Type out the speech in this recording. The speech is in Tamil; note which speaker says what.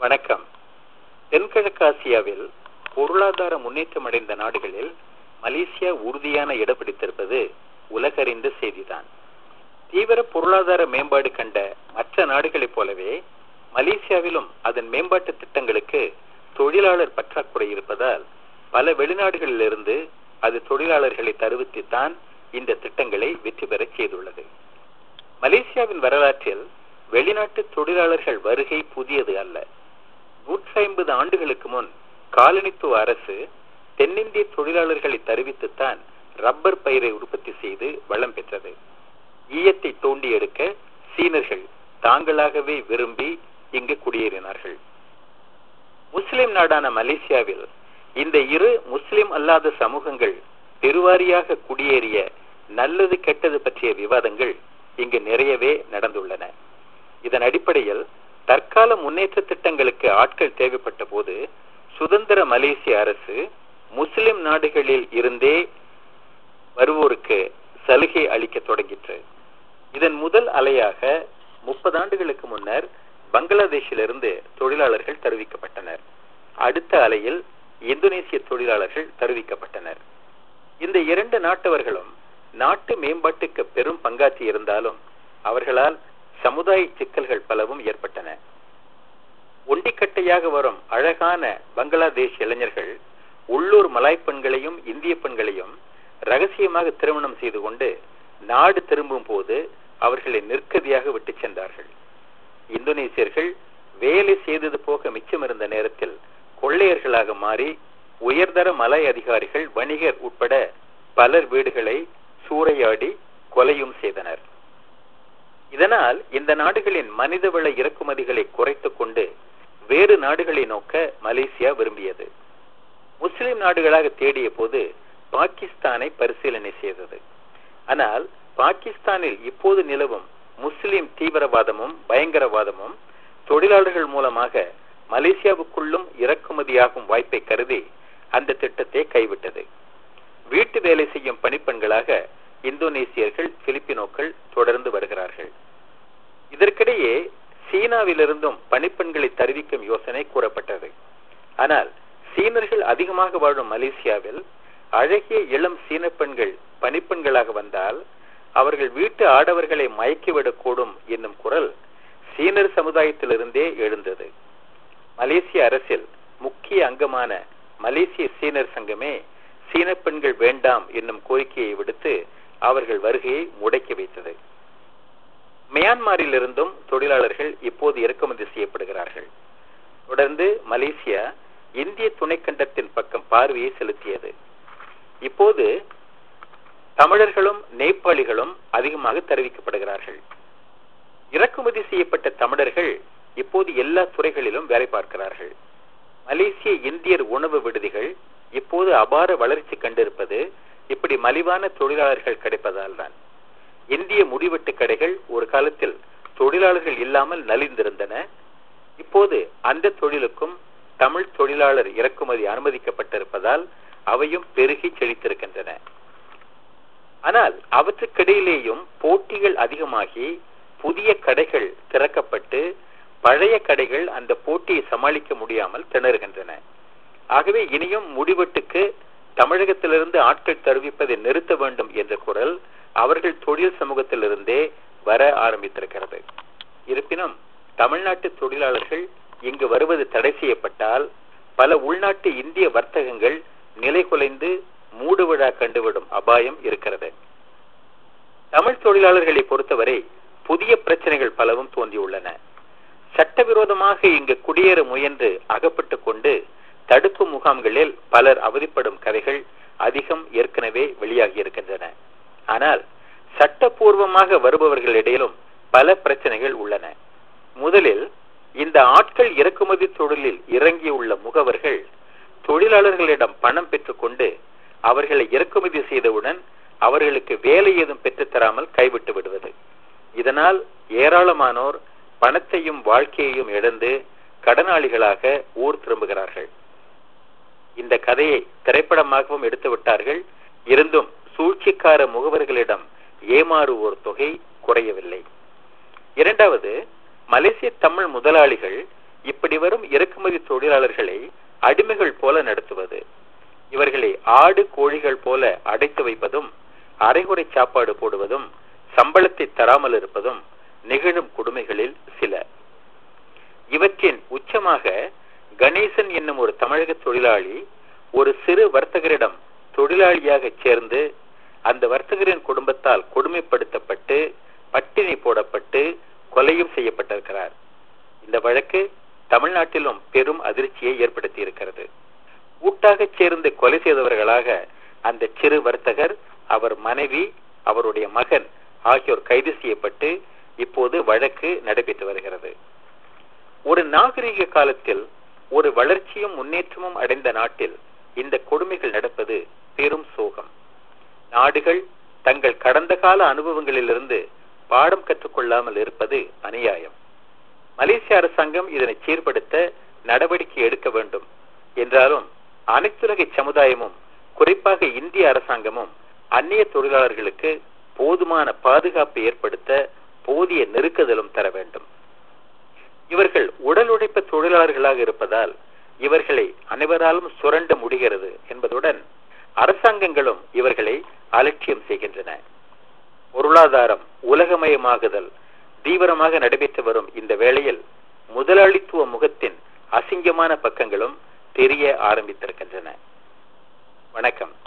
Speaker 1: வணக்கம் தென்கிழக்காசியாவில் பொருளாதார முன்னேற்றம் அடைந்த நாடுகளில் மலேசியா உறுதியான இடம் பிடித்திருப்பது உலகறிந்த செய்திதான் தீவிர பொருளாதார மேம்பாடு கண்ட மற்ற நாடுகளைப் போலவே மலேசியாவிலும் அதன் மேம்பாட்டு திட்டங்களுக்கு தொழிலாளர் பற்றாக்குறை இருப்பதால் பல வெளிநாடுகளிலிருந்து அது தொழிலாளர்களை தருவித்துத்தான் இந்த திட்டங்களை வெற்றி பெறச் செய்துள்ளது மலேசியாவின் வரலாற்றில் வெளிநாட்டு தொழிலாளர்கள் வருகை புதியது அல்ல நூற்றி ஐம்பது ஆண்டுகளுக்கு முன் காலனித்துவ அரசு தென்னிந்திய தொழிலாளர்களை தருவித்துத்தான் ரப்பர் பயிரை உற்பத்தி செய்து வளம் பெற்றது ஈயத்தை தோண்டி எடுக்க சீனர்கள் தாங்களாகவே விரும்பி இங்கு குடியேறினார்கள் முஸ்லிம் நாடான மலேசியாவில் இந்த இரு முஸ்லிம் அல்லாத சமூகங்கள் பெருவாரியாக குடியேறிய நல்லது கெட்டது பற்றிய விவாதங்கள் இங்கு நிறையவே நடந்துள்ளன இதன் அடிப்படையில் தற்கால முன்னேற்ற திட்டங்களுக்கு ஆட்கள் தேவைப்பட்ட போது சுதந்திர மலேசிய அரசு முஸ்லிம் நாடுகளில் இருந்தே வருவோருக்கு சலுகை அளிக்க தொடங்கிற்று இதன் முதல் அலையாக முப்பது ஆண்டுகளுக்கு முன்னர் பங்களாதேஷிலிருந்து தொழிலாளர்கள் தருவிக்கப்பட்டனர் அடுத்த அலையில் இந்தோனேசிய தொழிலாளர்கள் தருவிக்கப்பட்டனர் இந்த இரண்டு நாட்டவர்களும் நாட்டு மேம்பாட்டுக்கு பெரும் பங்காற்றி இருந்தாலும் அவர்களால் சமுதாய சிக்கல்கள் பலவும் ஏற்பட்டன ஒண்டிக்கட்டையாக வரும் அழகான பங்களாதேஷ் இளைஞர்கள் உள்ளூர் மலாய் பெண்களையும் இந்திய பெண்களையும் ரகசியமாக திருமணம் செய்து கொண்டு நாடு திரும்பும் போது அவர்களை நிற்கதியாக விட்டு சென்றார்கள் இந்தோனேசியர்கள் வேலை செய்தது போக மிச்சம் இருந்த நேரத்தில் கொள்ளையர்களாக மாறி உயர்தர மலை அதிகாரிகள் வணிகர் உட்பட பலர் வீடுகளை சூறையாடி கொலையும் செய்தனர் இதனால் இந்த நாடுகளின் மனிதவள இறக்குமதிகளை குறைத்துக் கொண்டு வேறு நாடுகளை நோக்க மலேசியா விரும்பியது முஸ்லிம் நாடுகளாக தேடிய போது பாகிஸ்தானை பரிசீலனை செய்தது ஆனால் பாகிஸ்தானில் இப்போது நிலவும் முஸ்லிம் தீவிரவாதமும் பயங்கரவாதமும் தொழிலாளர்கள் மூலமாக மலேசியாவுக்குள்ளும் இறக்குமதியாகும் வாய்ப்பை கருதி அந்த திட்டத்தை கைவிட்டது வீட்டு வேலை செய்யும் பணிப்பெண்களாக இந்தோனேசியர்கள் பிலிப்பினோக்கள் தொடர்ந்து வருகிறார்கள் இதற்கிடையே சீனாவிலிருந்தும் பணிப்பெண்களை தருவிக்கும் யோசனை கூறப்பட்டது ஆனால் சீனர்கள் அதிகமாக வாழும் மலேசியாவில் அழகிய இளம் சீன பெண்கள் பணிப்பெண்களாக வந்தால் அவர்கள் வீட்டு ஆடவர்களை மயக்கிவிடக்கூடும் என்னும் குரல் சீனர் சமுதாயத்திலிருந்தே எழுந்தது மலேசிய அரசில் முக்கிய அங்கமான மலேசிய சீனர் சங்கமே சீன பெண்கள் வேண்டாம் என்னும் கோரிக்கையை விடுத்து அவர்கள் வருகையை முடக்கி வைத்தது மியான்மரில் இருந்தும் தொழிலாளர்கள் இப்போது இறக்குமதி செய்யப்படுகிறார்கள் தொடர்ந்து மலேசியா இந்திய துணைக்கண்டத்தின் பக்கம் பார்வையை செலுத்தியது இப்போது தமிழர்களும் நேபாளிகளும் அதிகமாக தெரிவிக்கப்படுகிறார்கள் இறக்குமதி செய்யப்பட்ட தமிழர்கள் இப்போது எல்லா துறைகளிலும் வேலை பார்க்கிறார்கள் மலேசிய இந்தியர் உணவு விடுதிகள் இப்போது அபார வளர்ச்சி கண்டிருப்பது இப்படி மலிவான தொழிலாளர்கள் கிடைப்பதால் தான் இந்திய முடிவெட்டு கடைகள் ஒரு காலத்தில் தொழிலாளர்கள் இல்லாமல் நலிந்திருந்தன இப்போது அந்த தொழிலுக்கும் தமிழ் தொழிலாளர் இறக்குமதி அனுமதிக்கப்பட்டிருப்பதால் அவையும் பெருகி செழித்திருக்கின்றன ஆனால் அவற்றுக்கிடையிலேயும் போட்டிகள் அதிகமாகி புதிய கடைகள் திறக்கப்பட்டு பழைய கடைகள் அந்த போட்டியை சமாளிக்க முடியாமல் திணறுகின்றன ஆகவே இனியும் முடிவெட்டுக்கு தமிழகத்திலிருந்து ஆட்கள் தருவிப்பதை நிறுத்த வேண்டும் என்ற குரல் அவர்கள் தொழில் சமூகத்திலிருந்தே வர ஆரம்பித்திருக்கிறது இருப்பினும் தமிழ்நாட்டு தொழிலாளர்கள் இங்கு வருவது தடை செய்யப்பட்டால் பல உள்நாட்டு இந்திய வர்த்தகங்கள் நிலை குலைந்து மூடுவிழா கண்டுவிடும் அபாயம் இருக்கிறது தமிழ் தொழிலாளர்களை பொறுத்தவரை புதிய பிரச்சனைகள் பலவும் தோன்றியுள்ளன சட்டவிரோதமாக இங்கு குடியேற முயன்று அகப்பட்டு கொண்டு தடுப்பு முகாம்களில் பலர் அவதிப்படும் கதைகள் அதிகம் ஏற்கனவே வெளியாகி இருக்கின்றன ஆனால் சட்டப்பூர்வமாக வருபவர்களிடையிலும் பல பிரச்சனைகள் உள்ளன முதலில் இந்த ஆட்கள் இறக்குமதி தொழிலில் இறங்கியுள்ள முகவர்கள் தொழிலாளர்களிடம் பணம் பெற்றுக்கொண்டு அவர்களை இறக்குமதி செய்தவுடன் அவர்களுக்கு வேலை ஏதும் பெற்றுத்தராமல் கைவிட்டு விடுவது இதனால் ஏராளமானோர் பணத்தையும் வாழ்க்கையையும் இழந்து கடனாளிகளாக ஊர் திரும்புகிறார்கள் இந்த கதையை திரைப்படமாகவும் எடுத்து விட்டார்கள் இருந்தும் சூழ்ச்சிக்கார முகவர்களிடம் ஏமாறுவோர் தொகை குறையவில்லை இரண்டாவது மலேசிய தமிழ் முதலாளிகள் இப்படி வரும் இறக்குமதி தொழிலாளர்களை அடிமைகள் போல நடத்துவது இவர்களை ஆடு கோழிகள் போல அடைத்து வைப்பதும் அரைகுறை சாப்பாடு போடுவதும் சம்பளத்தை தராமல் இருப்பதும் நிகழும் கொடுமைகளில் சில இவற்றின் உச்சமாக கணேசன் என்னும் ஒரு தமிழக தொழிலாளி ஒரு சிறு வர்த்தகரிடம் தொழிலாளியாக சேர்ந்து அந்த வர்த்தகரின் குடும்பத்தால் கொடுமைப்படுத்தப்பட்டு பட்டினி போடப்பட்டு கொலையும் செய்யப்பட்டிருக்கிறார் இந்த வழக்கு தமிழ்நாட்டிலும் பெரும் அதிர்ச்சியை ஏற்படுத்தி இருக்கிறது கூட்டாக சேர்ந்து கொலை செய்தவர்களாக அந்த சிறு வர்த்தகர் அவர் மனைவி அவருடைய மகன் ஆகியோர் கைது செய்யப்பட்டு இப்போது வழக்கு நடைபெற்று வருகிறது ஒரு நாகரிக காலத்தில் ஒரு வளர்ச்சியும் முன்னேற்றமும் அடைந்த நாட்டில் இந்த கொடுமைகள் நடப்பது பெரும் சோகம் நாடுகள் தங்கள் கடந்த கால அனுபவங்களிலிருந்து பாடம் கற்றுக்கொள்ளாமல் இருப்பது அநியாயம் மலேசிய அரசாங்கம் இதனை சீர்படுத்த நடவடிக்கை எடுக்க வேண்டும் என்றாலும் அனைத்துலக சமுதாயமும் குறிப்பாக இந்திய அரசாங்கமும் அந்நிய தொழிலாளர்களுக்கு போதுமான பாதுகாப்பை ஏற்படுத்த போதிய நெருக்குதலும் தர வேண்டும் இவர்கள் உடல் உழைப்பு தொழிலாளர்களாக இருப்பதால் இவர்களை அனைவராலும் சுரண்ட முடிகிறது என்பதுடன் அரசாங்கங்களும் இவர்களை அலட்சியம் செய்கின்றன பொருளாதாரம் உலகமயமாகுதல் தீவிரமாக நடைபெற்று வரும் இந்த வேளையில் முதலாளித்துவ முகத்தின் அசிங்கமான பக்கங்களும் தெரிய ஆரம்பித்திருக்கின்றன வணக்கம்